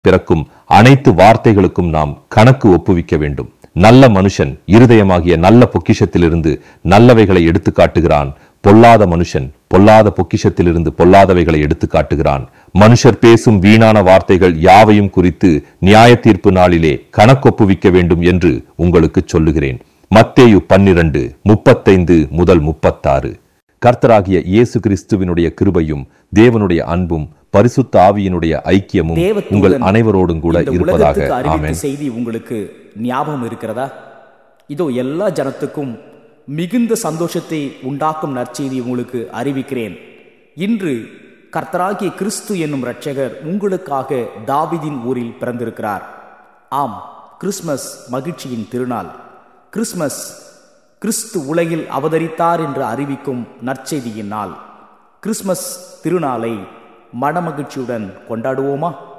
பிறக்கும் அனைத்து வார்த்தைகளுக்கும் நாம் கணக்கு ஒப்புவிக்க வேண்டும் நல்ல மனுஷன் இருதயமாகிய நல்ல பொக்கிஷத்திலிருந்து நல்லவைகளை எடுத்து காட்டுகிறான் பொல்லாத மனுஷன் பொல்லாத பொக்கிஷத்திலிருந்து பொல்லாதவைகளை எடுத்து காட்டுகிறான் மனுஷர் பேசும் வீணான வார்த்தைகள் யாவையும் குறித்து நியாய தீர்ப்பு நாளிலே கணக்கொப்புவிக்க வேண்டும் என்று உங்களுக்கு சொல்லுகிறேன் மத்தேயு பன்னிரண்டு முப்பத்தைந்து முதல் முப்பத்தாறு கர்த்தராகிய இயேசு கிறிஸ்துவினுடைய கிருபையும் தேவனுடைய அன்பும் பரிசுத்த ஆவியினுடைய ஐக்கியமும் தேவதூதன் உங்கள் அனைவரோடும் கூட இந்த இருப்பதாக உலகத்துக்கு அறிவித்த ஆமென் செய்தி உங்களுக்கு ஞாபகம் இருக்கிறதா இதோ எல்லா ஜனத்துக்கும் மிகுந்த சந்தோஷத்தை உண்டாக்கும் நற்செய்தி உங்களுக்கு அறிவிக்கிறேன் இன்று கர்த்தராகிய கிறிஸ்து என்னும் இரட்சகர் உங்களுக்காக தாவீதின் ஊரில் பிறந்திருக்கிறார் ஆம் கிறிஸ்மஸ் மகிழ்ச்சியின் திருநாள் கிறிஸ்மஸ் கிறிஸ்து உலகில் அவதரித்தார் என்று அறிவிக்கும் நற்செய்தியின் நாள் கிறிஸ்மஸ் திருநாளை மனமகிழ்ச்சியுடன் கொண்டாடுவோமா